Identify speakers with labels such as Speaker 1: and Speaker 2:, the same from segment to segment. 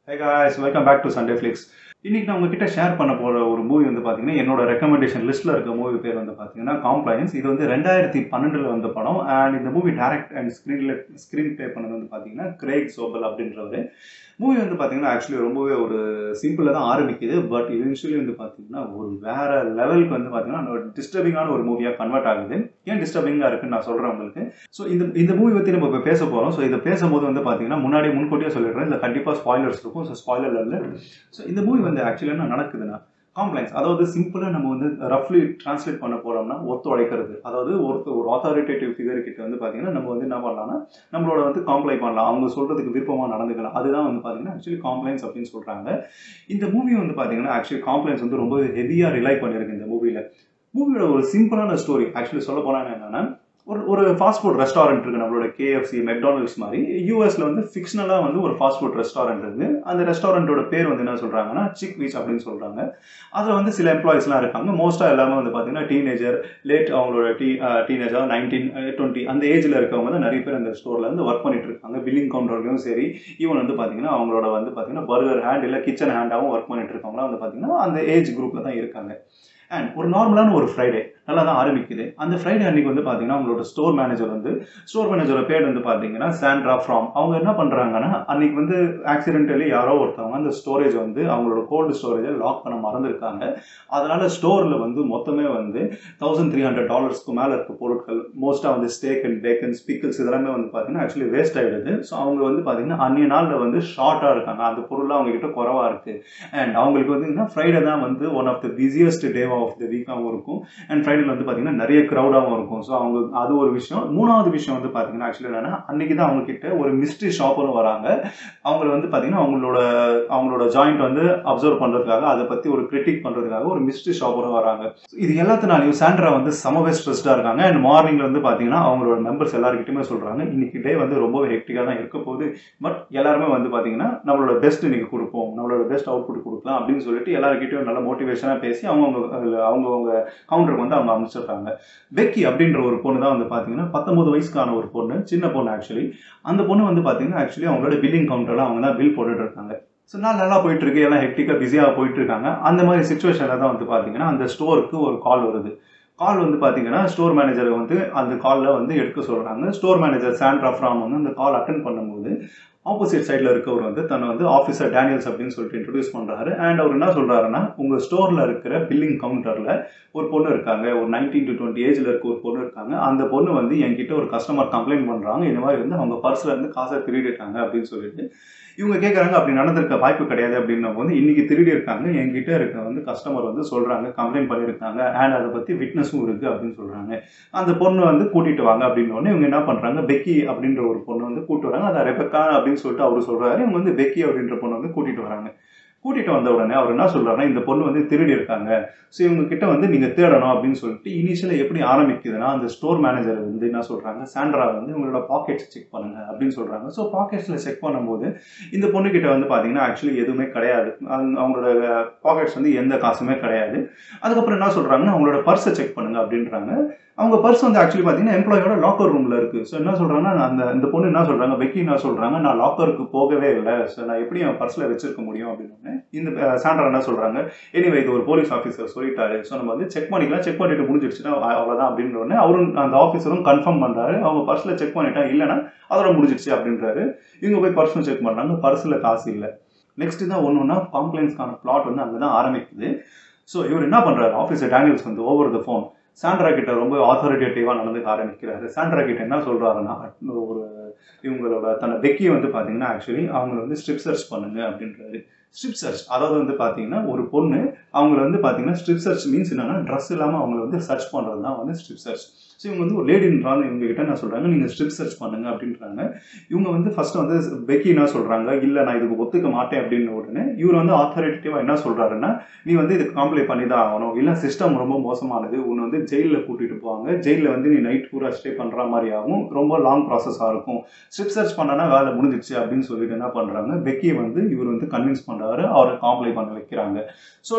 Speaker 1: high guys welcome back to Sunday flicks இன்னைக்கு நான் உங்ககிட்ட ஷேர் பண்ண போகிற ஒரு மூவி வந்து பார்த்தீங்கன்னா என்னோட ரெக்கமெண்டேஷன் லிஸ்ட்டில் இருக்க மூவி பேர் வந்து பார்த்தீங்கன்னா காம்ப்ளைன்ஸ் இது வந்து ரெண்டாயிரத்தி பன்னெண்டில் வந்த படம் அண்ட் இந்த மூவி டேரக்ட் அண்ட் ஸ்க்ரீனில் ஸ்க்ரீன் ப்ளே பண்ணது வந்து பார்த்தீங்கன்னா கிரேக் சோபல் அப்படின்றவர் மூவி வந்து பார்த்தீங்கன்னா ஆக்சுவலி ரொம்பவே ஒரு சிம்பிளாக தான் ஆரம்பிக்குது பட் இவென்ச்சுவலி வந்து பார்த்தீங்கன்னா ஒரு வேற லெவலுக்கு வந்து பார்த்தீங்கன்னா டிஸ்டர்பிங்கான ஒரு மூவியாக கன்வெர்ட் ஆகுது ஏன் டிஸ்டர்பிங்காக இருக்குன்னு நான் சொல்கிறேன் உங்களுக்கு ஸோ இந்த இந்த மூவி பற்றி நம்ம இப்போ பேச போகிறோம் ஸோ இதை பேசும்போது வந்து பார்த்தீங்கன்னா முன்னாடி முன்கூட்டியே சொல்லிடுறேன் இதில் கண்டிப்பாக ஸ்பாய்லர்ஸ் இருக்கும் ஸோ ஸ்பாய்லர் இல்லை ஸோ இந்த மூவி வந்து ஆக்சுவலி என்ன நடக்குதுன்னா காம்ப்ளைன்ஸ் அதாவது சிம்பிளாக நம்ம வந்து ரஃப்லி டிரான்ஸ்லேட் பண்ண போகிறோம்னா ஒத்து உடைக்கிறது அதாவது ஒருத்தர் ஒரு ஆத்தாரிட்டேட்டிவ் ஃபிகர் கிட்ட வந்து பார்த்தீங்கன்னா நம்ம வந்து என்ன பண்ணலாம்னா நம்மளோட வந்து காம்ப்ளை பண்ணலாம் அவங்க சொல்கிறதுக்கு விருப்பமாக நடந்துக்கலாம் அதுதான் வந்து பார்த்தீங்கன்னா ஆக்சுவலி காம்ப்ளைன்ஸ் அப்படின்னு சொல்கிறாங்க இந்த மூவி வந்து பார்த்தீங்கன்னா ஆக்சுவலி காம்ப்ளைன்ஸ் வந்து ரொம்ப ஹெவியாக ரிலை பண்ணியிருக்கு இந்த மூவியில் மூவியோட ஒரு சிம்பிளான ஸ்டோரி ஆக்சுவலி சொல்ல போனால் என்னன்னா ஒரு ஒரு ஃபாஸ்ட் ஃபுட் ரெஸ்டாரண்ட் இருக்குது நம்மளோட கேஎஃப்சி மெக்டானல்ட்ஸ் மாதிரி யூஎஸ்ல வந்து ஃபிக்ஷனலாக வந்து ஒரு ஃபாஸ்ட் ஃபுட் ரெஸ்டாரண்ட் இருக்குது அந்த ரெஸ்டாரண்ட்டோட பேர் வந்து என்ன சொல்கிறாங்கன்னா சிக் வீச் அப்படின்னு சொல்கிறாங்க அதில் வந்து சில எம்ப்ளாயிஸ்லாம் இருக்காங்க மோஸ்ட்டாக எல்லாமே வந்து பார்த்தீங்கன்னா டீனேஜர் லேட் அவங்களோட டீ டீனேஜர் நைன்டீன் டுவெண்ட்டி அந்த ஏஜில் இருக்கவங்க தான் நிறைய பேர் அந்த ஸ்டோரில் வந்து ஒர்க் பண்ணிட்டு இருக்காங்க பில்லிங் கவுண்டர்லையும் சரி ஈவன் வந்து பார்த்தீங்கன்னா அவங்களோட வந்து பார்த்தீங்கன்னா பர்கர் ஹேண்ட் இல்லை கிச்சன் ஹேண்டாகவும் ஒர்க் பண்ணிட்டு இருக்கவங்களாம் வந்து பார்த்தீங்கன்னா அந்த ஏஜ் குரூப்பில் தான் இருக்காங்க அண்ட் ஒரு நார்மலான ஒரு ஃப்ரைடே நல்லா தான் ஆரம்பிக்குது அந்த ஃப்ரைடே அன்னைக்கு வந்து பார்த்தீங்கன்னா அவங்களோட ஸ்டோர் மேனேஜர் வந்து ஸ்டோர் மேனேஜரோட பேர் வந்து பார்த்தீங்கன்னா சாண்ட்ரா ஃப்ராம் அவங்க என்ன பண்ணுறாங்கன்னா அன்னைக்கு வந்து ஆக்சிடென்டலி யாரோ ஒருத்தவங்க அந்த ஸ்டோரேஜ் வந்து அவங்களோட கோல்டு ஸ்டோரேஜை லாக் பண்ண மறந்துருக்காங்க அதனால ஸ்டோரில் வந்து மொத்தமே வந்து தௌசண்ட் த்ரீ ஹண்ட்ரட் டாலர்ஸ்க்கு மேலே இருக்க பொருட்கள் மோஸ்ட்டாக வந்து ஸ்டேக் அண்ட் பேக்கன்ஸ் பிக்கிள்ஸ் இதெல்லாமே வந்து பார்த்தீங்கன்னா ஆக்சுவலி வேஸ்ட் ஆகிடுது ஸோ அவங்க வந்து பார்த்தீங்கன்னா அன்றைய நாளில் வந்து ஷார்ட்டாக இருக்காங்க அந்த பொருள்லாம் அவங்க கிட்ட குறவாக இருக்குது அண்ட் அவங்களுக்கு வந்து ஃப்ரைடே தான் வந்து one of the busiest day of the வீக்காகவும் இருக்கும் அண்ட் ஃப்ரைடேல வந்து பார்த்தீங்கன்னா நிறைய க்ரௌடாகவும் இருக்கும் ஸோ அவங்க அது ஒரு விஷயம் மூணாவது விஷயம் வந்து பார்த்தீங்கன்னா ஆக்சுவலி என்னன்னா அன்னைக்கு தான் அவங்க கிட்ட ஒரு மிஸ்ட்ரி ஷாப்பரும் வராங்க அவங்கள வந்து பார்த்தீங்கன்னா அவங்களோட அவங்களோட ஜாயிண்ட் வந்து அப்சர்வ் பண்ணுறதுக்காக அதை பற்றி ஒரு கிரிட்டிக் பண்ணுறதுக்காக ஒரு மிஸ்ட்ரி ஷாப்பரும் வராங்க இது எல்லாத்தினாலையும் சாண்ட்ரா வந்து சமவே ஸ்ட்ரெஸ்டாக இருக்காங்க அண்ட் மார்னிங்ல வந்து பார்த்தீங்கன்னா அவங்களோட மெம்பர்ஸ் எல்லாருக்கிட்டுமே சொல்கிறாங்க இன்னைக்கு டே வந்து ரொம்பவே ஹெக்டிக்காக தான் இருக்க போகுது பட் எல்லாருமே வந்து பார்த்தீங்கன்னா நம்மளோட பெஸ்ட் இன்னைக்கு கொடுப்போம் நம்மளோட பெஸ்ட் அவுட்புட் கொடுக்கலாம் அப்படின்னு சொல்லிட்டு எல்லாருக்கிட்டையும் நல்ல மோட்டிவேஷனாக பேசி அவங்க அவங்க அவங்க கவுண்டருக்கு வந்து அவங்க அமைச்சிடுறாங்க பெக்கி அப்படின்ற ஒரு பொண்ணு தான் வந்து பார்த்தீங்கன்னா பத்தொன்பது வயசுக்கான ஒரு பொண்ணு சின்ன பொண்ணு ஆக்சுவலி அந்த பொண்ணு வந்து பார்த்தீங்கன்னா ஆக்சுவலி அவங்களோட பில்லிங் கவுண்டரில் அவங்க தான் பில் போட்டுட்டு இருக்காங்க ஸோ நாள் நல்லா போயிட்டு இருக்கு எல்லாம் ஹெக்டிக்காக பிஸியாக போயிட்டு இருக்காங்க அந்த மாதிரி சுச்சுவேஷனில் தான் வந்து பார்த்தீங்கன்னா அந்த ஸ்டோருக்கு ஒரு கால் வருது கால் வந்து பார்த்தீங்கன்னா ஸ்டோர் மேனேஜரை வந்து அந்த காலில் வந்து எடுக்க சொல்கிறாங்க ஸ்டோர் மேனேஜர் சாண்ட்ரா ஃப்ராம் வந்து அந்த கால் அட்டன் பண்ணும்போது ஆப்போசிட் சைடில் இருக்கவர் வந்து தன்னை வந்து ஆஃபீஸர் டேனியல்ஸ் அப்படின்னு சொல்லிட்டு இன்ட்ரடியூஸ் பண்ணுறாரு அண்ட் அவர் என்ன சொல்கிறாருன்னா உங்கள் ஸ்டோரில் இருக்கிற பில்லிங் கவுண்டரில் ஒரு பொண்ணு இருக்காங்க ஒரு நைன்டீன் டு டுவெண்ட்டி ஏஜில் இருக்க ஒரு பொண்ணு இருக்காங்க அந்த பொண்ணு வந்து என்கிட்ட ஒரு கஸ்டமர் கம்ப்ளைண்ட் பண்ணுறாங்க இந்த மாதிரி வந்து அவங்க பர்ஸில் இருந்து காசை திருடிட்டாங்க அப்படின்னு சொல்லிட்டு இவங்க கேட்குறாங்க அப்படி நடந்திருக்க வாய்ப்பு கிடையாது அப்படின்னும் போது இன்னைக்கு திருடி இருக்காங்க என்கிட்ட இருக்க வந்து கஸ்டமர் வந்து சொல்கிறாங்க கம்ப்ளைண்ட் பண்ணியிருக்காங்க அண்ட் அதை பற்றி விட்னஸும் இருக்குது அப்படின்னு சொல்கிறாங்க அந்த பொண்ணு வந்து கூட்டிகிட்டு வாங்க அப்படின்னு இவங்க என்ன பண்ணுறாங்க பெக்கி அப்படின்ற ஒரு பொண்ணு வந்து கூப்பிட்டு வராங்க அதை ரெபக்கா அப்படின்னு சொல்லிட்டு அவர் சொல்கிறாரு இவங்க வந்து பெக்கி அப்படின்ற பொண்ணு வந்து கூட்டிகிட்டு வராங்க கூட்டிகிட்டு வந்த உடனே அவர் என்ன சொல்கிறாருன்னா இந்த பொண்ணு வந்து திருடி இருக்காங்க ஸோ இவங்க கிட்ட வந்து நீங்கள் தேடணும் அப்படின்னு சொல்லிட்டு இனிஷியலாக எப்படி ஆரம்பிக்குதுன்னா அந்த ஸ்டோர் மேனேஜர் வந்து என்ன சொல்கிறாங்க சாண்ட்ரா வந்து உங்களோட பாக்கெட்ஸ் செக் பண்ணுங்க அப்படின்னு சொல்கிறாங்க ஸோ பாக்கெட்ஸில் செக் பண்ணும்போது இந்த பொண்ணுக்கிட்ட வந்து பார்த்தீங்கன்னா ஆக்சுவலி எதுவுமே கிடையாது அவங்களோட பாக்கெட்ஸ் வந்து எந்த காசுமே கிடையாது அதுக்கப்புறம் என்ன சொல்கிறாங்கன்னா அவங்களோட பர்ஸை செக் பண்ணுங்க அப்படின்றாங்க அவங்க பர்ஸ் வந்து ஆக்சுவலி பார்த்தீங்கன்னா எம்ப்ளாயோட லாக்கர் ரூமில் இருக்குது ஸோ என்ன சொல்கிறாங்கன்னா அந்த இந்த பொண்ணு என்ன சொல்கிறாங்க பெக்கி என்ன சொல்கிறாங்க நான் லாக்கருக்கு போகவே இல்லை ஸோ நான் எப்படி என் பர்ஸில் வச்சிருக்க முடியும் அப்படின்னு இந்த சாண்ட்ரா என்ன சொல்கிறாங்க எனிவே இது ஒரு போலீஸ் ஆஃபீஸர் சொல்லிட்டாரு ஸோ நம்ம வந்து செக் பண்ணிக்கலாம் செக் பண்ணிட்டு முடிஞ்சிடுச்சுன்னா அவ்வளோதான் அப்படின்ற உடனே அவரும் அந்த ஆஃபீஸரும் கன்ஃபார்ம் பண்ணுறாரு அவங்க பர்ஸில் செக் பண்ணிட்டா இல்லைன்னா அதோட முடிஞ்சிடுச்சு அப்படின்றாரு இவங்க போய் பர்ஸும் செக் பண்ணுறாங்க பர்ஸில் காசு இல்லை நெக்ஸ்ட் தான் ஒன்று ஒன்றா காம்ப்ளைண்ட்ஸ்க்கான பிளாட் வந்து அங்கே தான் ஆரம்பிக்குது ஸோ இவர் என்ன பண்ணுறாரு ஆஃபீஸர் டேனியல்ஸ் வந்து ஓவர் த ஃபோன் சாண்ட்ரா கிட்ட ரொம்ப ஆத்தாரிட்டேட்டிவாக நடந்துக்க ஆரம்பிக்கிறாரு சாண்ட்ரா கிட்ட என்ன சொல்கிறாருன்னா ஒரு இவங்களோட தன்னை பெக்கியை வந்து பார்த்தீங்கன்னா ஆக்சுவலி அவங்கள வந்து ஸ்ட்ரிப் சர்ச் பண்ணுங்க அப்படின்றாரு ஸ்ட்ரிப் சர்ச் அதாவது வந்து பார்த்தீங்கன்னா ஒரு பொண்ணு அவங்கள வந்து பார்த்தீங்கன்னா ஸ்ட்ரிப் சர்ச் மீன்ஸ் என்னன்னா ட்ரெஸ் இல்லாமல் அவங்கள வந்து சர்ச் பண்ணுறது தான் வந்து ஸ்ட்ரிப் சர்ச் ஸோ இவங்க வந்து ஒரு லேடின்றாங்க இவங்க கிட்ட என்ன சொல்கிறாங்க நீங்கள் ஸ்ட்ரிப் சர்ச் பண்ணுங்க அப்படின்றாங்க இவங்க வந்து ஃபர்ஸ்ட் வந்து பெக்கி என்ன சொல்கிறாங்க இல்லை நான் இதுக்கு ஒத்துக்க மாட்டேன் அப்படின்னு உடனே இவர் வந்து ஆத்தாரிட்டேட்டிவாக என்ன சொல்கிறாருன்னா நீ வந்து இதுக்கு காம்ப்ளை பண்ணி தான் ஆகணும் இல்லை சிஸ்டம் ரொம்ப மோசமானது உன்னை வந்து ஜெயிலில் கூட்டிகிட்டு போவாங்க ஜெயிலில் வந்து நீ நைட் பூரா ஸ்டே பண்ணுற மாதிரி ஆகும் ரொம்ப லாங் ப்ராசஸாக இருக்கும் ஸ்ட்ரிப் சர்ச் பண்ணனா வேலை முடிஞ்சிடுச்சு அப்படின்னு சொல்லிட்டு என்ன பண்ணுறாங்க பெக்கியை வந்து இவர் வந்து கன்வின்ஸ் பண்ணுறாரு அவரை காம்ப்ளை பண்ண வைக்கிறாங்க ஸோ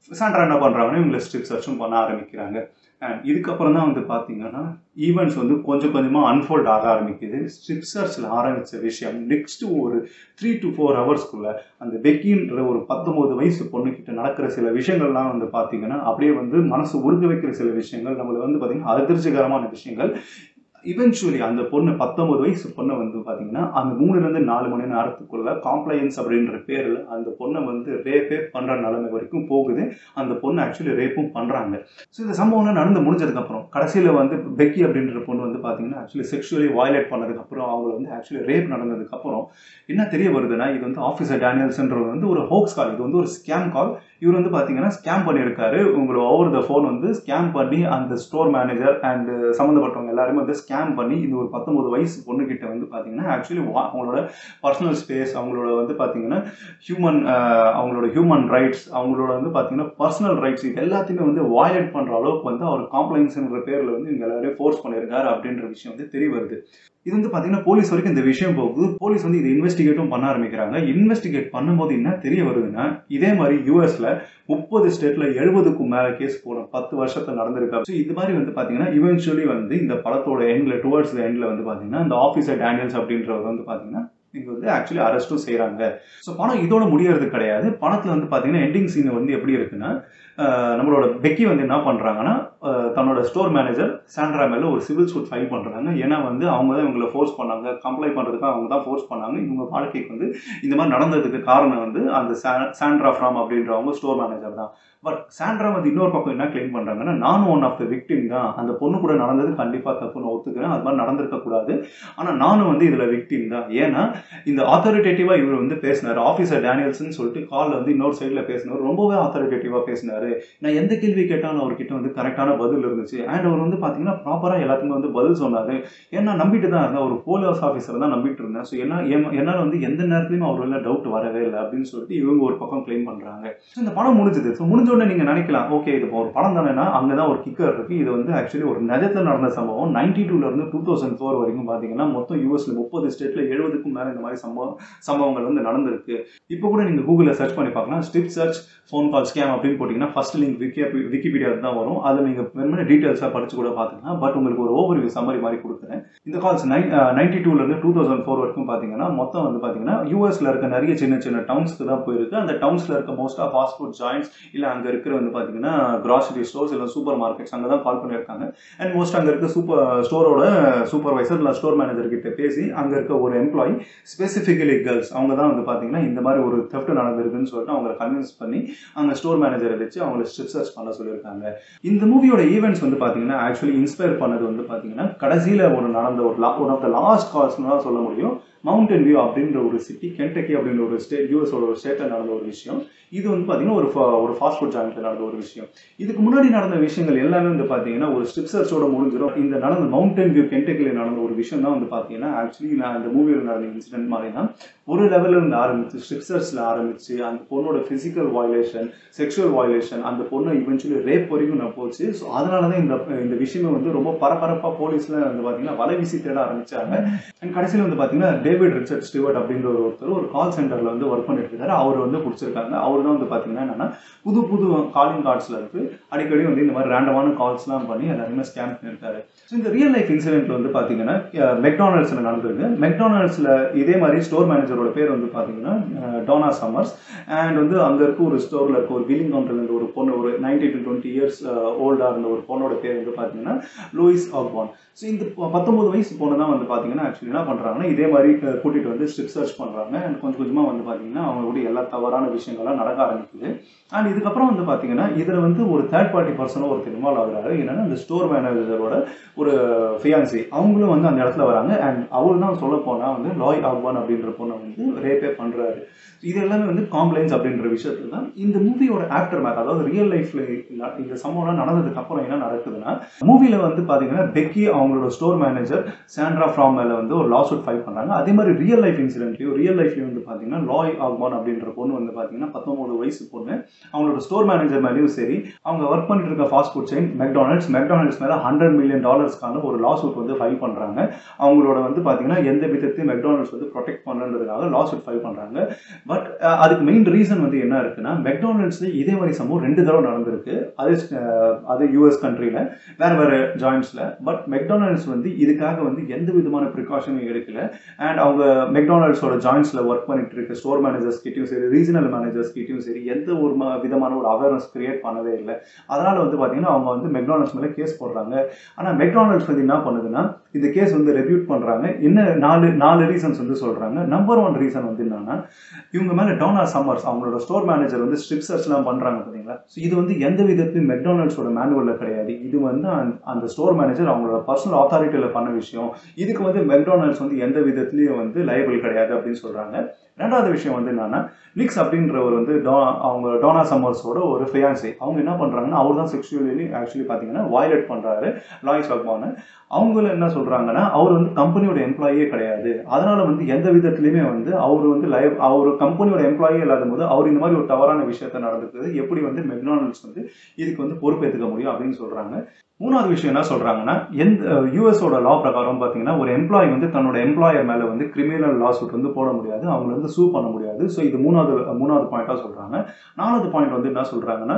Speaker 1: சாண்ட்ரா என்ன பண்ணுறாங்கன்னா இவங்களை ஸ்ட்ரிப் சர்ச்சும் பண்ண ஆரம்பிக்கிறாங்க அண்ட் இதுக்கப்புறம் தான் வந்து பார்த்தீங்கன்னா ஈவெண்ட்ஸ் வந்து கொஞ்சம் கொஞ்சமாக அன்ஃபோல்ட் ஆக ஆரம்பிக்குது ஸ்ட்ரிப் சர்ச்சில் ஆரம்பித்த விஷயம் நெக்ஸ்ட் ஒரு த்ரீ டு ஃபோர் ஹவர்ஸ்க்குள்ள அந்த பெக்கின்ற ஒரு பத்தொம்போது வயசு பொண்ணுக்கிட்ட நடக்கிற சில விஷயங்கள்லாம் வந்து பார்த்தீங்கன்னா அப்படியே வந்து மனசு உருக வைக்கிற சில விஷயங்கள் நம்மளுக்கு வந்து பார்த்தீங்கன்னா அதிர்ச்சிகரமான விஷயங்கள் இவென்ச்சுவலி அந்த பொண்ணு பத்தொன்பது வயசு பொண்ணை வந்து பார்த்தீங்கன்னா அந்த மூணுலேருந்து நாலு மணி நேரத்துக்குள்ள காம்ப்ளைன்ஸ் அப்படின்ற பேரில் அந்த பொண்ணை வந்து ரேப்பே பண்ணுற நிலைமை வரைக்கும் போகுது அந்த பொண்ணு ஆக்சுவலி ரேப்பும் பண்ணுறாங்க ஸோ இந்த சம்பவம்லாம் நடந்து முடிஞ்சதுக்கப்புறம் கடைசியில் வந்து பெக்கி அப்படின்ற பொண்ணு வந்து பார்த்தீங்கன்னா ஆக்சுவலி செக்ஷுவலி வயலேட் பண்ணதுக்கப்புறம் அவங்கள வந்து ஆக்சுவலி ரேப் நடந்ததுக்கப்புறம் என்ன தெரிய வருதுன்னா இது வந்து ஆஃபீஸர் டேனியல்ஸ்ன்றது வந்து ஒரு ஹோக்ஸ் கால் இது வந்து ஒரு ஸ்கேம் கால் இவர் வந்து பார்த்தீங்கன்னா ஸ்கேம் பண்ணியிருக்காரு உங்களை ஓவர் த ஃபோன் வந்து ஸ்கேம் பண்ணி அந்த ஸ்டோர் மேனேஜர் அண்ட் சம்மந்தப்பட்டவங்க எல்லாருமே வந்து ஸ்கேம் பண்ணி இந்த ஒரு பத்தொன்பது வயசு பொண்ணுக்கிட்ட வந்து பார்த்தீங்கன்னா ஆக்சுவலி அவங்களோட பர்சனல் ஸ்பேஸ் அவங்களோட வந்து பார்த்தீங்கன்னா ஹியூமன் அவங்களோட ஹியூமன் ரைட்ஸ் அவங்களோட வந்து பார்த்தீங்கன்னா பர்சனல் ரைட்ஸ் இது எல்லாத்தையுமே வந்து வயலேட் பண்ணுற அளவுக்கு வந்து அவர் காம்ப்ளைன்ஸ்ன்ற பேரில் வந்து இவங்க எல்லாரையும் ஃபோர்ஸ் பண்ணியிருக்காரு அப்படின்ற விஷயம் வந்து தெரிய வருது இது வந்து பார்த்தீங்கன்னா போலீஸ் வரைக்கும் இந்த விஷயம் போகுது போலீஸ் வந்து இதை இன்வெஸ்டிகேட்டும் பண்ண ஆரம்பிக்கிறாங்க இன்வெஸ்டிகேட் பண்ணும்போது என்ன தெரிய வருதுன்னா இதே மாதிரி யூஎஸ்ல முப்பது ஸ்டேட்ல எழுபதுக்கும் மேல கேஸ் போன பத்து வருஷத்துல நடந்திருக்கு ஸோ இது மாதிரி வந்து பாத்தீங்கன்னா இவென்ச்சுவலி வந்து இந்த படத்தோட எண்ட்ல டுவர்ட்ஸ் எண்ட்ல வந்து பாத்தீங்கன்னா இந்த ஆஃபீஸர் டேனியல்ஸ் அப்படின்றவர் வந்து பாத்தீங்கன்னா இங்க வந்து ஆக்சுவலி அரெஸ்ட்டும் செய்கிறாங்க ஸோ படம் இதோட முடியறது கிடையாது படத்தில் வந்து பார்த்தீங்கன்னா எண்டிங் சீன் வந்து எப்படி இருக்குன்னா நம்மளோட பெக்கி வந்து என்ன பண்ணுறாங்கன்னா தன்னோட ஸ்டோர் மேனேஜர் சாண்ட்ரா மேலே ஒரு சிவில் சூட் ஃபைல் பண்ணுறாங்க ஏன்னா வந்து அவங்க தான் இவங்களை ஃபோர்ஸ் பண்ணாங்க கம்ப்ளைண்ட் பண்ணுறதுக்கு அவங்க தான் ஃபோர்ஸ் பண்ணாங்க இவங்க வாழ்க்கைக்கு வந்து இந்த மாதிரி நடந்ததுக்கு காரணம் வந்து அந்த சாண்ட்ரா ஃப்ராம் அப்படின்றவங்க ஸ்டோர் மேனேஜர் தான் பட் சாண்ட்ரா வந்து இன்னொரு பக்கம் என்ன கிளைம் பண்ணுறாங்கன்னா நானும் ஒன் ஆஃப் த விக்டிம் தான் அந்த பொண்ணு கூட நடந்தது கண்டிப்பாக தப்புன்னு ஒத்துக்கிறேன் அது மாதிரி நடந்திருக்க கூடாது ஆனால் நானும் வந்து இதில் விக்டிம் தான் ஏன்னா இந்த ஆத்தாரிட்டேட்டிவாக இவர் வந்து பேசினார் ஆஃபீஸர் டேனியல்ஸ்னு சொல்லிட்டு காலில் வந்து இன்னொரு சைடில் பேசினார் ரொம்பவே ஆத்தாரிட்டேட்டிவாக பேசினார் நான் எந்த கேள்வி கேட்டாலும் அவர்கிட்ட வந்து கரெக்டான பதில் இருந்துச்சு அண்ட் அவர் வந்து பார்த்தீங்கன்னா ப்ராப்பராக எல்லாத்துக்குமே வந்து பதில் சொன்னார் ஏன்னா நம்பிட்டு தான் இருந்தேன் ஒரு போலீஸ் ஆஃபீஸர் தான் நம்பிட்டு இருந்தேன் ஸோ என்ன என்னால் வந்து எந்த நேரத்துலையும் அவர் மேலே டவுட் வரவே இல்லை அப்படின்னு சொல்லிட்டு இவங்க ஒரு பக்கம் கிளைம் பண்ணுறாங்க ஸோ இந்த படம் முடிஞ்சது ஸோ முடிஞ்ச உடனே நீங்கள் நினைக்கலாம் ஓகே இது ஒரு படம் தானேன்னா அங்கே தான் ஒரு கிக்கர் இருக்குது இது வந்து ஆக்சுவலி ஒரு நிஜத்தில் நடந்த சம்பவம் நைன்டி டூலேருந்து டூ தௌசண்ட் ஃபோர் வரைக்கும் பார்த்தீங்கன்னா மொத்தம் யூஎஸ்ல முப்பது ஸ்டேட்டில் எழுபதுக்கும் மேலே இந்த மாதிரி சம்பவம் சம்பவங்கள் வந்து நடந்திருக்கு இப்போ கூட நீங்கள் கூகுளில் சர்ச் பண்ணி பார்க்கலாம் strip search phone call scam அப்படின்னு போட்டிங்கன்னா ஃபர்ஸ்ட் லிங்க் விக்கி விக்கிபீடியா தான் வரும் அதில் நீங்கள் வெறுமனே டீட்டெயில்ஸாக படிச்சு கூட பார்த்துக்கலாம் பட் உங்களுக்கு ஒரு ஓவர் வியூ சம்மரி மாதிரி கொடுக்குறேன் இந்த கால்ஸ் நைன் நைன்டி டூலேருந்து டூ தௌசண்ட் ஃபோர் வரைக்கும் பார்த்தீங்கன்னா மொத்தம் வந்து பார்த்தீங்கன்னா யூஎஸ்ல இருக்க நிறைய சின்ன சின்ன டவுன்ஸ்க்கு தான் போயிருக்கு அந்த டவுன்ஸில் இருக்க மோஸ்ட்டாக ஃபாஸ்ட் ஃபுட் ஜாயின்ஸ் இல்லை அங்கே இருக்கிற வந்து பார்த்தீங்கன்னா கிராசரி ஸ்டோர்ஸ் இல்லை சூப்பர் மார்க்கெட்ஸ் அங்கே தான் கால் பண்ணியிருக்காங்க அண்ட் மோஸ்ட் அங்கே இருக்க சூப்பர் ஸ்டோரோட சூப்பர்வைசர் இல்லை ஸ்டோர் மேனேஜர் கிட்ட பேசி அங்கே இருக்க ஒரு எம்ப்ளாயி ஸ்பெசிஃபிகலி கேர்ள்ஸ் அவங்க தான் வந்து பார்த்தீங்கன்னா இந்த மாதிரி ஒரு தெஃப்ட் நடந்திருக்குன்னு சொல்லிட்டு அவங்களை கன்வின்ஸ் பண்ணி அங்கே ஸ்டோர் மேனேஜரை வச்சு அவங்களை ஸ்ட்ரிப் சர்ச் பண்ண சொல்லியிருக்காங்க இந்த மூவியோட ஈவெண்ட்ஸ் வந்து பார்த்தீங்கன்னா ஆக்சுவலி இன்ஸ்பயர் பண்ணது வந்து பார்த்தீங்கன்னா கடைசியில் ஒரு நடந்த ஒரு லா ஒன் ஆஃப் த லாஸ்ட் கால்ஸ்னு தான் சொல்ல முடியும் மவுண்டன் வியூ அப்படின்ற ஒரு சிட்டி கென்டக்கி அப்படின்ற ஒரு ஸ்டேட் யூஎஸோட ஒரு ஸ்டேட்டில் நடந்த ஒரு விஷயம் இது வந்து பார்த்தீங்கன்னா ஒரு ஒரு ஃபாஸ்ட் ஃபுட் ஜாயிண்ட்ல நடந்த ஒரு விஷயம் இதுக்கு முன்னாடி நடந்த விஷயங்கள் எல்லாமே வந்து பார்த்தீங்கன்னா ஒரு ஸ்ட்ரிப் சர்ச்சோட முடிஞ்சிடும் இந்த நடந்த மவுண்டன் வியூ கென்டக்கியில் நடந்த ஒரு விஷயம் தான் வந்து பார்த்தீங்கன்னா ஆக்சுவலி நான் இந்த மூவியில் நடந்த இன்சிடென்ட் மாதிரி தான் ஒரு லெவலில் இருந்து ஆரம்பிச்சு ஸ்ட்ரிப் சர்ச்சில் ஆரம்பிச்சு அந்த பொண்ணோட ஃபிசிக்கல் வயலேஷன் செக்ஷுவல் வயலேஷன் அந்த பொண்ணை இவென்ச்சுவலி ரேப் வரைக்கும் நான் போச்சு ஸோ அதனால தான் இந்த இந்த விஷயமே வந்து ரொம்ப பரபரப்பாக போலீஸில் வந்து பார்த்தீங்கன்னா வலை வீசி தேட ஆரம்பிச்சாங்க அண்ட் கடைசியில் வந்து பார்த்தீங்கன்னா டேவிட் ரிச்சர்ட் ஸ்டிவர்ட் அப்படின்ற ஒரு ஒருத்தர் ஒரு கால் சென்டரில் வந்து ஒர்க் பண்ணிட்டு இருக்காரு அவர் வந்து பிடிச்சிருக்காங்க அவர் தான் வந்து பார்த்தீங்கன்னா என்னன்னா புது புது காலிங் கார்ட்ஸில் இருக்கு அடிக்கடி வந்து இந்த மாதிரி ரேண்டமான கால்ஸ்லாம் பண்ணி எல்லாருமே ஸ்கேம் பண்ணியிருக்காரு ஸோ இந்த ரியல் லைஃப் இன்சிடென்ட் வந்து பார்த்தீங்கன்னா மெக்டானல்ட்ஸில் நடந்திருக்கு மெக்டானல்ட்ஸில் இதே மாதிரி ஸ்டோர் மேனேஜரோட பேர் வந்து பார்த்தீங்கன்னா டோனா சம்மர்ஸ் அண்ட் வந்து அங்கே இருக்க ஒரு ஸ்டோரில் இருக்க ஒரு பில்லிங் கவுண்டரில் இருந்த ஒரு பொண்ணு ஒரு நைன்டி டு டுவெண்ட்டி இயர்ஸ் ஓல்டாக இருந்த ஒரு பொண்ணோட பேர் வந்து பார்த்தீங்கன்னா லூயிஸ் ஆக்பான் ஸோ இந்த பத்தொம்பது வயசு பொண்ணு தான் வந்து பார்த்தீங்கன்னா ஆக்சுவலி என்ன பண்ணுறாங்கன்னா இதே மாதிரி கூட்டிகிட்டு வந்து ஸ்ட்ரிப் சர்ச் பண்ணுறாங்க அண்ட் கொஞ்சம் கொஞ்சமாக வந்து பார்த்தீங்கன்னா அவங்களுடைய எல்லா தவறான விஷயங்கள்லாம் நடக்க ஆரம்பிக்குது அண்ட் இதுக்கப்புறம் வந்து பார்த்தீங்கன்னா இதில் வந்து ஒரு தேர்ட் பார்ட்டி பர்சனும் ஒரு இன்வால்வ் ஆகுறாரு என்னன்னா இந்த ஸ்டோர் மேனேஜரோட ஒரு ஃபியான்சி அவங்களும் வந்து அந்த இடத்துல வராங்க அண்ட் அவர் தான் சொல்ல போனால் வந்து லாய் ஆக்வான் அப்படின்ற பொண்ணை வந்து ரேப்பே பண்ணுறாரு இது எல்லாமே வந்து காம்ப்ளைன்ஸ் அப்படின்ற விஷயத்துல தான் இந்த மூவியோட ஆஃப்டர் மேத் அதாவது ரியல் லைஃப்ல இந்த சம்பவம் நடந்ததுக்கு அப்புறம் என்ன நடக்குதுன்னா மூவில வந்து பாத்தீங்கன்னா பெக்கி அவங்களோட ஸ்டோர் மேனேஜர் சாண்ட்ரா ஃப்ராம் மேல வந்து ஒரு லாசூட் ஃபைல் பண்றாங்க அதே அதே மாதிரி ரியல் லைஃப் இன்சிடென்ட்லையும் ரியல் லைஃப்லையும் வந்து பார்த்தீங்கன்னா லாய் ஆக்பான் அப்படின்ற பொண்ணு வந்து பார்த்தீங்கன்னா பத்தொம்பது வயசு பொண்ணு அவங்களோட ஸ்டோர் மேனேஜர் மேலேயும் சரி அவங்க ஒர்க் பண்ணிட்டு இருக்க fast food chain McDonald's McDonald's மேலே ஹண்ட்ரட் மில்லியன் டாலர்ஸ்க்கான ஒரு லா சூட் வந்து ஃபைல் பண்ணுறாங்க அவங்களோட வந்து பார்த்தீங்கன்னா எந்த விதத்தையும் மெக்டானல்ட்ஸ் வந்து ப்ரொடெக்ட் பண்ணுறதுக்காக லா சூட் ஃபைல் பண்ணுறாங்க பட் அதுக்கு மெயின் ரீசன் வந்து என்ன இருக்குன்னா மெக்டானல்ட்ஸ் இதே மாதிரி சம்பவம் ரெண்டு தடவை நடந்திருக்கு அது அஹ், அது யூஎஸ் கண்ட்ரியில் வேறு வேறு ஜாயின்ஸில் பட் மெக்டானல்ட்ஸ் வந்து இதுக்காக வந்து எந்த விதமான ப்ரிகாஷனும் எடுக்கல அண்ட் அவங்க மெக்டானல்ட்ஸோட ஜாயின்ஸில் ஒர்க் பண்ணிட்டு இருக்க ஸ்டோர் மேனேஜர்ஸ் கிட்டயும் சரி ரீஜனல் மேனேஜர்ஸ் கிட்டயும் சரி எந்த ஒரு ம- விதமான ஒரு அவேர்னஸ் கிரியேட் பண்ணவே இல்லை அதனால வந்து பார்த்தீங்கன்னா அவங்க வந்து மெக்டானல்ட்ஸ் மேலே கேஸ் போடுறாங்க ஆனால் மெக்டானல்ட்ஸ் வந்து என்ன பண்ணுதுன்னா இந்த கேஸ் வந்து ரெபியூட் பண்ணுறாங்க இன்னும் நாலு நாலு ரீசன்ஸ் வந்து சொல்கிறாங்க நம்பர் ஒன் ரீசன் வந்து என்னன்னா இவங்க மேலே டோனா சம்மர்ஸ் அவங்களோட ஸ்டோர் மேனேஜர் வந்து ஸ்ட்ரிப் சர்ச்லாம் பண்ணுறாங்க பார்த்தீங்களா ஸோ இது வந்து எந்த விதத்துலையும் மெக்டானல்ட்ஸோட மேனுவலில் கிடையாது இது வந்து அந்த- அந்த ஸ்டோர் மேனேஜர் அவங்களோட பர்சனல் அத்தாரிட்டியில் பண்ண விஷயம் இதுக்கு வந்து மெக்டானல்ட்ஸ் வந்து எந்த விதத்துலையும் வந்து லைபிள் கிடையாது அப்படின்னு சொல்கிறாங்க ரெண்டாவது விஷயம் வந்து என்னன்னா நிக்ஸ் அப்படின்றவர் வந்து டோ அவங்க டோனா சம்மர்ஸோட ஒரு ஃபியான்சி அவங்க என்ன பண்ணுறாங்கன்னா அவர் தான் செக்ஷுவலி ஆக்சுவலி பார்த்தீங்கன்னா வயலேட் பண்ணுறாரு லாய்ஸ் அக்பானை அவங்கள என்ன சொல்கிறாங்கன்னா அவர் வந்து கம்பெனியோட எம்ப்ளாயே கிடையாது அதனால வந்து எந்த விதத்துலையுமே வந்து அவர் வந்து லைவ் அவர் கம்பெனியோட எம்ப்ளாயே இல்லாத போது அவர் இந்த மாதிரி ஒரு தவறான விஷயத்த நடந்துக்குது எப்படி வந்து மெக்டானல்ட்ஸ் வந்து இதுக்கு வந்து பொறுப்பேற்றுக்க முடியும் அப்படின்னு சொல்கிறாங்க மூணாவது விஷயம் என்ன சொல்றாங்கன்னா எந்த யூஎஸோட லா பிரகாரம் பார்த்தீங்கன்னா ஒரு எம்ப்ளாயி வந்து தன்னோட எம்ப்ளாயர் மேலே வந்து கிரிமினல் லா சூட் வந்து போட முடியாது அவங்கள வந்து சூ பண்ண முடியாது ஸோ இது மூணாவது மூணாவது பாயிண்டாக சொல்றாங்க நாலாவது பாயிண்ட் வந்து என்ன சொல்றாங்கன்னா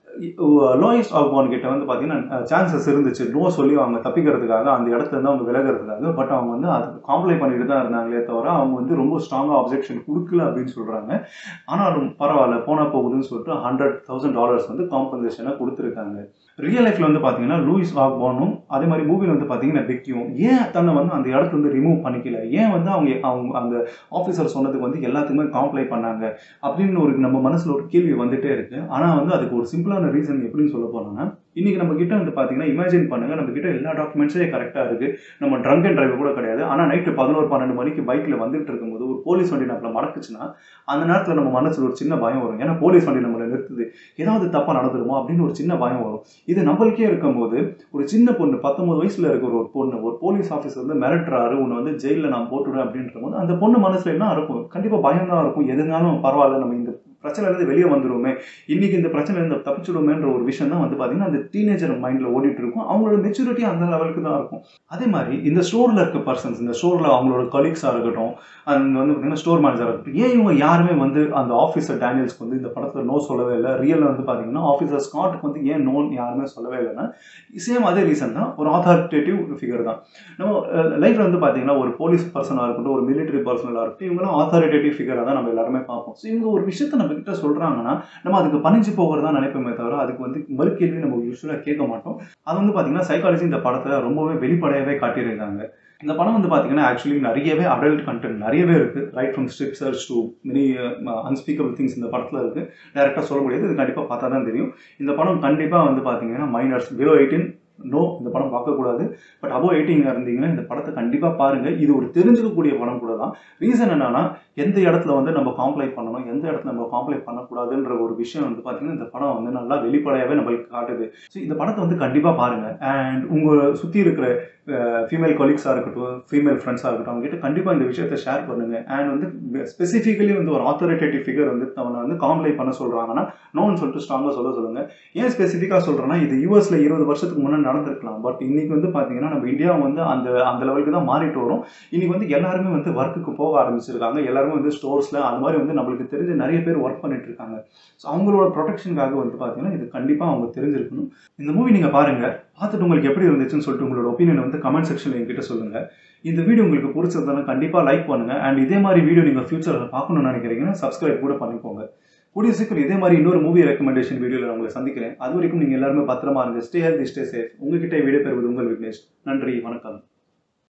Speaker 1: லோயஸ்ட் ஆக்பான் கிட்ட வந்து பார்த்தீங்கன்னா சான்சஸ் இருந்துச்சு நோ சொல்லி அவங்க தப்பிக்கிறதுக்காக அந்த இடத்துல இருந்து அவங்க விலகிறதுக்காக பட் அவங்க வந்து அதுக்கு காம்ப்ளை பண்ணிட்டு தான் இருந்தாங்களே தவிர அவங்க வந்து ரொம்ப ஸ்ட்ராங்காக அப்ஜெக்ஷன் கொடுக்கல அப்படின்னு சொல்றாங்க ஆனாலும் பரவாயில்ல போனா போகுதுன்னு சொல்லிட்டு ஹண்ட்ரட் தௌசண்ட் டாலர்ஸ் வந்து காம்பன்சேஷனாக கொடுத்துருக்காங்க ரியல் லைஃப்ல வந்து பார்த்தீங்கன்னா லூயிஸ் ஆக்பானும் அதே மாதிரி மூவியில் வந்து பார்த்தீங்கன்னா பெக்கியும் ஏன் தன்னை வந்து அந்த இடத்துல வந்து ரிமூவ் பண்ணிக்கல ஏன் வந்து அவங்க அவங்க அந்த ஆஃபீஸர் சொன்னதுக்கு வந்து எல்லாத்துக்குமே காம்ப்ளை பண்ணாங்க அப்படின்னு ஒரு நம்ம மனசுல ஒரு கேள்வி வந்துட்டே இருக்கு ஆனா வந்து அதுக்கு ஒரு சிம்பிளான ரீசன் எப்படின்னு சொல்ல போனோம்னா இன்னைக்கு நம்ம கிட்ட வந்து பாத்தீங்கன்னா இமேஜின் பண்ணுங்க நம்ம கிட்ட எல்லா டாக்குமெண்ட்ஸே கரெக்டா இருக்கு நம்ம ட்ரங்க் அண்ட் டிரைவ் கூட கிடையாது ஆனா நைட்டு பதினோரு பன்னெண்டு மணிக்கு பைக்ல வந்துட்டு இருக்கும்போது ஒரு போலீஸ் வண்டி நம்மள மடக்குச்சுன்னா அந்த நேரத்துல நம்ம மனசுல ஒரு சின்ன பயம் வரும் ஏன்னா போலீஸ் வண்டி நம்மளை நிறுத்துது ஏதாவது தப்பா நடந்துருமோ அப்படின்னு ஒரு சின்ன பயம் வரும் இது நம்மளுக்கே இருக்கும்போது ஒரு சின்ன பொண்ணு பத்தொன்பது வயசுல இருக்கிற ஒரு பொண்ணு ஒரு போலீஸ் ஆஃபீஸர் வந்து மிரட்டுறாரு உன்னை வந்து ஜெயிலில் நான் போட்டுடுவேன் அப்படின்ற போது அந்த பொண்ணு மனசுல என்ன இருக்கும் கண்டிப்பா பயம் தான் இருக்கும் எதுனாலும் பரவாயில்ல நம்ம இந்த பிரச்சனையிலேருந்து வெளியே வந்துருவோமே இன்னைக்கு இந்த பிரச்சனையிலேருந்து தப்பிச்சுடுவோமேன்ற ஒரு விஷயம் தான் வந்து பார்த்தீங்கன்னா அந்த டீனேஜர் மைண்டில் ஓடிட்டு இருக்கும் அவங்களோட மெச்சூரிட்டி அந்த லெவலுக்கு தான் இருக்கும் அதே மாதிரி இந்த ஸ்டோரில் இருக்க பர்சன்ஸ் இந்த ஸ்டோரில் அவங்களோட கலீக்ஸாக இருக்கட்டும் அந்த வந்து பார்த்தீங்கன்னா ஸ்டோர் மேனேஜராக இருக்கட்டும் ஏன் இவங்க யாருமே வந்து அந்த ஆஃபீஸர் டேனியல்ஸ்க்கு வந்து இந்த படத்தில் நோ சொல்லவே இல்லை ரியலில் வந்து பார்த்தீங்கன்னா ஆஃபீஸர் ஸ்காட்டுக்கு வந்து ஏன் நோன் யாருமே சொல்லவே இல்லைன்னா சேம் அதே ரீசன் தான் ஒரு ஆத்தாரிட்டேட்டிவ் ஃபிகர் தான் நம்ம லைஃப்ல வந்து பார்த்தீங்கன்னா ஒரு போலீஸ் பர்சனாக இருக்கட்டும் ஒரு மிலிட்டரி பர்சனாக இருக்கட்டும் இவங்களாம் ஆத்தாரிட்டேட்டிவ் ஃபிகராக தான் நம்ம எல்லாருமே பார்ப்போம் ஸோ இவங்க ஒரு விஷயத்த நம்ம கிட்ட சொல்றாங்கன்னா நம்ம அதுக்கு பணிஞ்சு போகிறதா நினைப்போமே தவிர அதுக்கு வந்து மறுகேள்வி நம்ம யூஸ்வலாக கேட்க மாட்டோம் அது வந்து பார்த்தீங்கன்னா சைக்காலஜி இந்த படத்தை ரொம்பவே வெளிப்படையாவே காட்டியிருக்காங்க இந்த படம் வந்து பார்த்தீங்கன்னா ஆக்சுவலி நிறையவே அடல்ட் கண்டென்ட் நிறையவே இருக்கு right from strip search to many unspeakable things இந்த படத்தில் இருக்கு டேரெக்டாக சொல்ல முடியாது இது கண்டிப்பாக பார்த்தா தான் தெரியும் இந்த படம் கண்டிப்பாக வந்து பார்த்தீங்கன்னா மைனர்ஸ் பிலோ எயிட்டீன் நோ இந்த படம் பார்க்கக்கூடாது பட் அபோ எயிட்டிங்காக இருந்தீங்கன்னா இந்த படத்தை கண்டிப்பாக பாருங்கள் இது ஒரு தெரிஞ்சுக்கக்கூடிய படம் கூட தான் ரீசன் என்னன்னா எந்த இடத்துல வந்து நம்ம காம்ப்ளை பண்ணணும் எந்த இடத்துல நம்ம காம்ப்ளை பண்ணக்கூடாதுன்ற ஒரு விஷயம் வந்து பார்த்தீங்கன்னா இந்த படம் வந்து நல்லா வெளிப்படையாகவே நம்மளுக்கு காட்டுது ஸோ இந்த படத்தை வந்து கண்டிப்பாக பாருங்கள் அண்ட் உங்களை சுற்றி இருக்கிற ஃபீமேல் கொலீக்ஸாக இருக்கட்டும் ஃபீமேல் ஃப்ரெண்ட்ஸாக இருக்கட்டும் அவங்க கிட்ட கண்டிப்பாக இந்த விஷயத்தை ஷேர் பண்ணுங்கள் அண்ட் வந்து ஸ்பெசிஃபிக்கலி வந்து ஒரு ஆத்தரிட்டேட்டிவ் ஃபிகர் வந்து அவனை வந்து காம்ப்ளை பண்ண சொல்கிறாங்கன்னா நோன்னு சொல்லிட்டு ஸ்ட்ராங்காக சொல்ல சொல்லுங்கள் ஏன் ஸ்பெசிஃபிக்காக சொல்கிறேன்னா இது யூஎஸில் இருபது வருஷத்துக்கு முன்னாடி நடந்திருக்கலாம் பட் இன்னைக்கு வந்து பார்த்தீங்கன்னா நம்ம இந்தியா வந்து அந்த அந்த லெவலுக்கு தான் மாறிட்டு வரும் இன்னைக்கு வந்து எல்லாருமே வந்து ஒர்க்குக்கு போக ஆரம்பிச்சிருக்காங்க எல்லாருமே வந்து ஸ்டோர்ஸில் அந்த மாதிரி வந்து நம்மளுக்கு தெரிஞ்ச நிறைய பேர் ஒர்க் பண்ணிட்டு இருக்காங்க ஸோ அவங்களோட ப்ரொடெக்ஷனுக்காக வந்து பார்த்தீங்கன்னா இது கண்டிப்பாக அவங்க தெரிஞ்சிருக்கணும் இந்த மூவி நீங்கள் பாருங்கள் பார்த்துட்டு உங்களுக்கு எப்படி இருந்துச்சுன்னு சொல்லிட்டு உங்களோட ஒப்பீனியன் வந்து கமெண்ட் செக்ஷனில் என்கிட்ட சொல்லுங்கள் இந்த வீடியோ உங்களுக்கு பிடிச்சதுனா கண்டிப்பாக லைக் பண்ணுங்கள் அண்ட் இதே மாதிரி வீடியோ நீங்கள் ஃபியூச்சரில் பார்க்கணும்னு நினைக்கிறீங்கன்னா சப்ஸ்கிரைப் கூட பண்ணிக்கோங்க கூடிய சீக்கிரம் இதே மாதிரி இன்னொரு மூவி ரெக்கமெண்டேஷன் வீடியோவில் உங்களை சந்திக்கிறேன் அது வரைக்கும் நீங்கள் எல்லாருமே பத்திரமா இருங்க ஸ்டே ஹெல்தி ஸ்டே சேஃப் உங்ககிட்ட விடைபெறுவது உங்கள் விக்னேஷ் நன்றி வணக்கம்